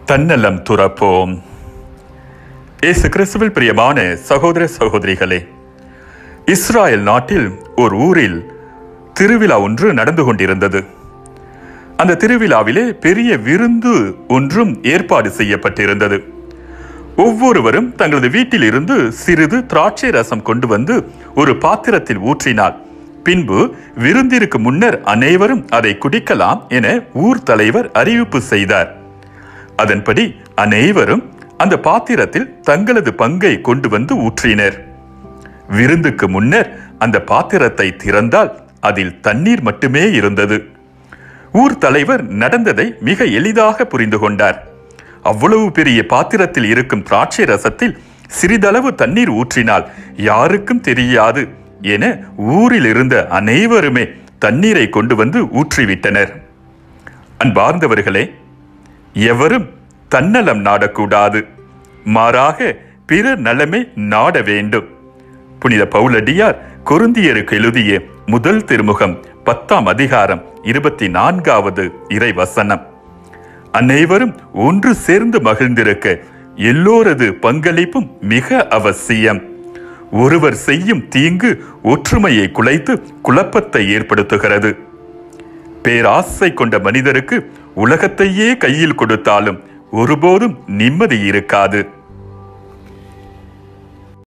தன்னலம் துறப்போம் இயேசு கிறிஸ்துவில் பிரியமான சகோதர சகோதரிகளே இஸ்ராயல் நாட்டில் ஒரு ஊரில் திருவிழா ஒன்று நடந்து கொண்டிருந்தது அந்த திருவிழாவிலே பெரிய விருந்து ஒன்றும் ஏற்பாடு செய்யப்பட்டிருந்தது ஒவ்வொருவரும் தங்களது வீட்டில் இருந்து சிறிது திராட்சை ரசம் கொண்டு வந்து ஒரு பாத்திரத்தில் ஊற்றினார் பின்பு விருந்திற்கு முன்னர் அனைவரும் அதை குடிக்கலாம் என ஊர் தலைவர் அறிவிப்பு செய்தார் அதன்படி அனைவரும் அந்த பாத்திரத்தில் தங்களது பங்கை கொண்டு வந்து ஊற்றினர் விருந்துக்கு முன்னர் அந்த பாத்திரத்தை திறந்தால் அதில் தண்ணீர் மட்டுமே இருந்தது ஊர் தலைவர் நடந்ததை மிக எளிதாக புரிந்து கொண்டார் அவ்வளவு பெரிய பாத்திரத்தில் இருக்கும் திராட்சை ரசத்தில் சிறிதளவு தண்ணீர் ஊற்றினால் யாருக்கும் தெரியாது என ஊரில் இருந்த அனைவருமே தண்ணீரை கொண்டு வந்து ஊற்றிவிட்டனர் அன்பார்ந்தவர்களே எவரும் தன்னலம் நாடக்கூடாது மாறாக பிறர் நலமே நாட வேண்டும் புனித பவுலடியார் கொருந்தியருக்கு எழுதிய முதல் திருமுகம் பத்தாம் அதிகாரம் இருபத்தி நான்காவது இறை வசனம் அனைவரும் ஒன்று சேர்ந்து மகிழ்ந்திருக்க எல்லோரது பங்களிப்பும் மிக அவசியம் ஒருவர் செய்யும் தீங்கு ஒற்றுமையை குலைத்து குழப்பத்தை ஏற்படுத்துகிறது பேராசை கொண்ட மனிதருக்கு உலகத்தையே கையில் கொடுத்தாலும் ஒருபோதும் நிம்மதி இருக்காது